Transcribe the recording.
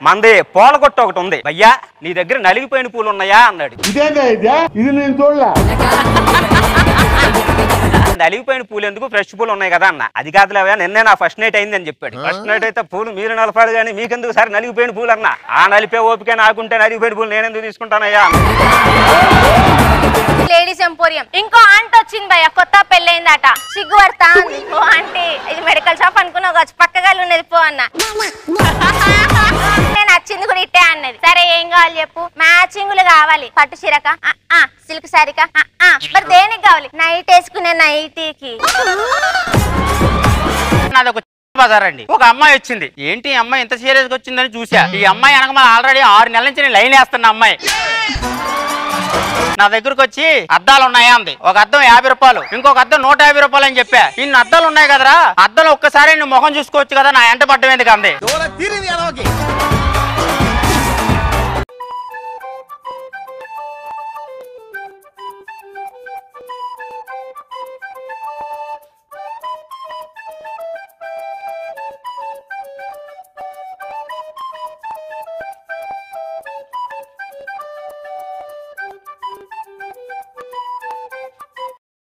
మంది పూల కొట్టు ఒకటి ఉంది అయ్యా నీ దగ్గర నలిగిపోయిన పూలు ఉన్నాయా అన్నాడు ఇదేందా ఇదే ఇది నేను చూడలే నలిగిపోయిన పూలు ఎందుకు ఫ్రెష్ పూలు ఉన్నాయి కదా అన్న అది కాదులేవా నిన్నే నా ఫస్ట్ నైట్ అయింది అని చెప్పాడు ఫస్ట్ నైట్ అయితే పూలు మీరు నలపాలి కానీ మీకెందుకు సార్ నలిగిపోయిన పూలు అన్న ఆ నలిపే ఓపిక నాకుంటే నలిగిపోయిన పూలు నేను ఎందుకు తీసుకుంటానయ్యా లేడీస్ ఎంపోరియం ఇంకో ఆంటీ వచ్చింది భయ్య కొత్త పెళ్ళైందట సిగ్గుపడతా అంది ఓ ఆంటీ ఇది మెడికల్ షాప్ అనుకున్నావు కావచ్చు పక్కగా ఉన్నది పో అన్న నేను వచ్చింది కూడా ఇట్టే అన్నది సరే ఏం కావాలి చెప్పు మ్యాచింగులు కావాలి పట్టు చీరక సిల్క్ శారీక మరి దేనికి కావాలి నైట్ వేసుకునే నైటీకి నాది ఒక బజార్ అండి ఒక అమ్మాయి వచ్చింది ఏంటి ఈ అమ్మాయి ఎంత సీరియస్ గా వచ్చిందని చూసా ఈ అమ్మాయి అనక ఆల్రెడీ ఆరు నెలల నుంచి నేను లైన్ వేస్తున్న అమ్మాయి నా దగ్గరకు వచ్చి అద్దాలు ఉన్నాయా అంది ఒక అద్దం యాభై రూపాయలు ఇంకొక అద్దం నూట యాభై రూపాయలు అని చెప్పా ఇన్ని అద్దాలు ఉన్నాయి కదరా అద్దం ఒక్కసారి నువ్వు ముఖం చూసుకోవచ్చు కదా నా ఎంట పడ్డం ఎందుకు అంది